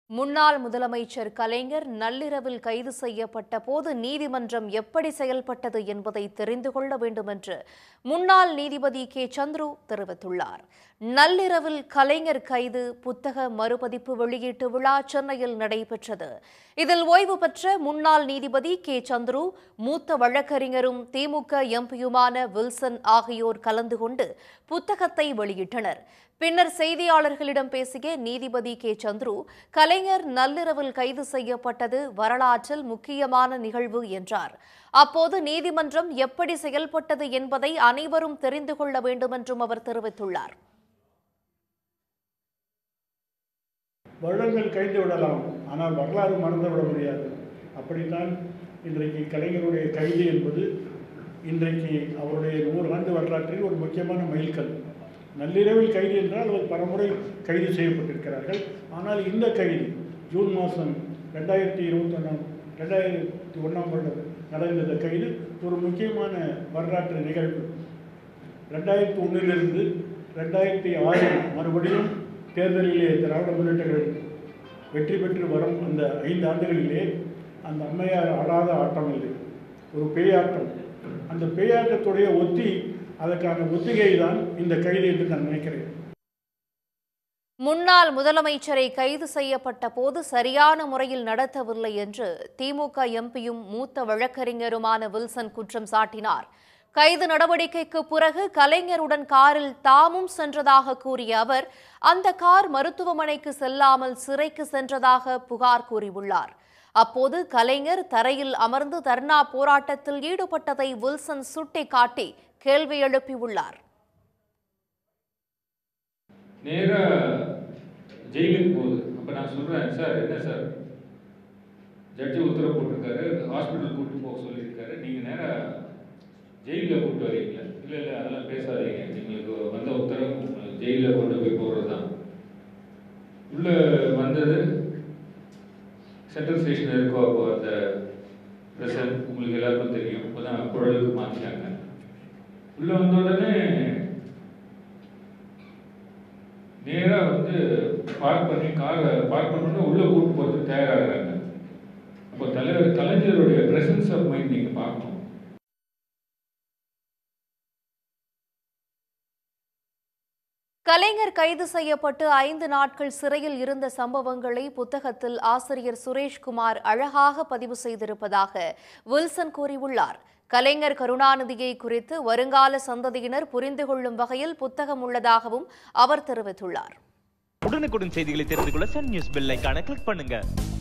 முன்னாள் முதலமைச்சர் கலைஞர் நள்ளிரவில் கைது செய்யப்பட்ட போது நீதிமன்றம் எப்படி செயல்பட்டது என்பதை தெரிந்து கொள்ள வேண்டும் என்று முன்னாள் நீதிபதி கே சந்துரு தெரிவித்துள்ளார் நள்ளிரவில் கலைஞர் கைது புத்தக மறுபதிப்பு வெளியீட்டு விழா சென்னையில் நடைபெற்றது இதில் ஓய்வு பெற்ற முன்னாள் நீதிபதி கே சந்துரு மூத்த வழக்கறிஞரும் திமுக எம்பியுமான வில்சன் ஆகியோர் கலந்து கொண்டு புத்தகத்தை வெளியிட்டனர் பின்னர் செய்தியாளர்களிடம் பேசிய நீதிபதி கே சந்துரு கலைஞர் நள்ளிரவில் கைது செய்யப்பட்டது வரலாற்றில் முக்கியமான நிகழ்வு என்றார் அப்போது நீதிமன்றம் எப்படி செயல்பட்டது என்பதை அனைவரும் தெரிந்து கொள்ள வேண்டும் என்றும் அவர் தெரிவித்துள்ளார் வருடங்கள் கழிந்து விடலாம் ஆனால் வரலாறு மறந்து விட முடியாது அப்படித்தான் இன்றைக்கு கலைஞருடைய கைது என்பது இன்றைக்கு அவருடைய நூறு ஆண்டு வரலாற்றில் ஒரு முக்கியமான மைல்கல் நள்ளிரவில் கைது என்றால் அவர் பலமுறை கைது செய்யப்பட்டிருக்கிறார்கள் ஆனால் இந்த கைது ஜூன் மாதம் ரெண்டாயிரத்தி இருபத்தொன்னாம் ரெண்டாயிரத்தி ஒன்றாம் வருடம் நடந்த இந்த கைது ஒரு முக்கியமான வரலாற்று நிகழ்வு ரெண்டாயிரத்தி ஒன்றிலிருந்து ரெண்டாயிரத்தி ஆறில் மறுபடியும் தேர்தலிலே திராவிட முன்னேற்ற கழகம் வெற்றி பெற்று வரும் அந்த ஐந்து ஆண்டுகளிலே அந்த அம்மையார் ஆடாத ஆட்டம் இல்லை ஒரு பேயாட்டம் அந்த பேயாட்டத்துடைய ஒத்தி அதற்கான ஒத்திகை தான் இந்த கைது என்று நான் நினைக்கிறேன் முன்னாள் முதலமைச்சரை கைது செய்யப்பட்ட போது சரியான முறையில் நடத்தவில்லை என்று திமுக எம்பியும் மூத்த வழக்கறிஞருமான வில்சன் குற்றம் சாட்டினார் கைது நடவடிக்கைக்கு பிறகு கலைஞருடன் காரில் தாமும் சென்றதாக கூறிய அவர் அந்த கார் மருத்துவமனைக்கு செல்லாமல் சிறைக்கு சென்றதாக புகார் கூறியுள்ளார் அப்போது கலைஞர் தரையில் அமர்ந்து தர்ணா போராட்டத்தில் ஈடுபட்டதை வில்சன் சுட்டிக்காட்டி கேள்வி எழுப்பியுள்ளார் நேராக ஜெயிலுக்கு போகுது அப்போ நான் சொல்கிறேன் சார் என்ன சார் ஜட்ஜி உத்தரவு போட்டிருக்காரு ஹாஸ்பிட்டல் கூப்பிட்டு போக சொல்லியிருக்காரு நீங்கள் நேராக ஜெயிலில் கூப்பிட்டு வரீங்களா இல்லை இல்லை அதெல்லாம் பேசாதீங்க எங்களுக்கு வந்த உத்தரவு உங்களுக்கு ஜெயிலில் கொண்டு போய் போகிறது தான் உள்ளே வந்தது சென்ட்ரல் ஸ்டேஷன் இருக்கோ அப்போ அந்த பிரசன் உங்களுக்கு எல்லாருக்கும் தெரியும் இப்போ தான் குழலுக்கு மாற்றிட்டாங்க உள்ளே வந்த உடனே நேராக வந்து பார்க் பண்ணி காரை பார்க் பண்ணோன்னே உள்ளே கூட்டு போகிறதுக்கு தயாராகிறாங்க அப்போ தலைவர் கலைஞருடைய பிரசன்ஸ் ஆஃப் மைண்ட் நீங்கள் பார்க்கணும் கலைஞர் கைது செய்யப்பட்டு ஐந்து நாட்கள் சிறையில் இருந்த சம்பவங்களை புத்தகத்தில் ஆசிரியர் சுரேஷ்குமார் அழகாக பதிவு செய்திருப்பதாக வில்சன் கூறியுள்ளார் கலைஞர் கருணாநிதியை குறித்து வருங்கால சந்ததியினர் புரிந்து கொள்ளும் வகையில் புத்தகம் உள்ளதாகவும் அவர் தெரிவித்துள்ளார் உடனுக்குடன் செய்திகளை தெரிந்து கொள்ள சன் நியூஸ் பெல் ஐகானை கிளிக் பண்ணுங்க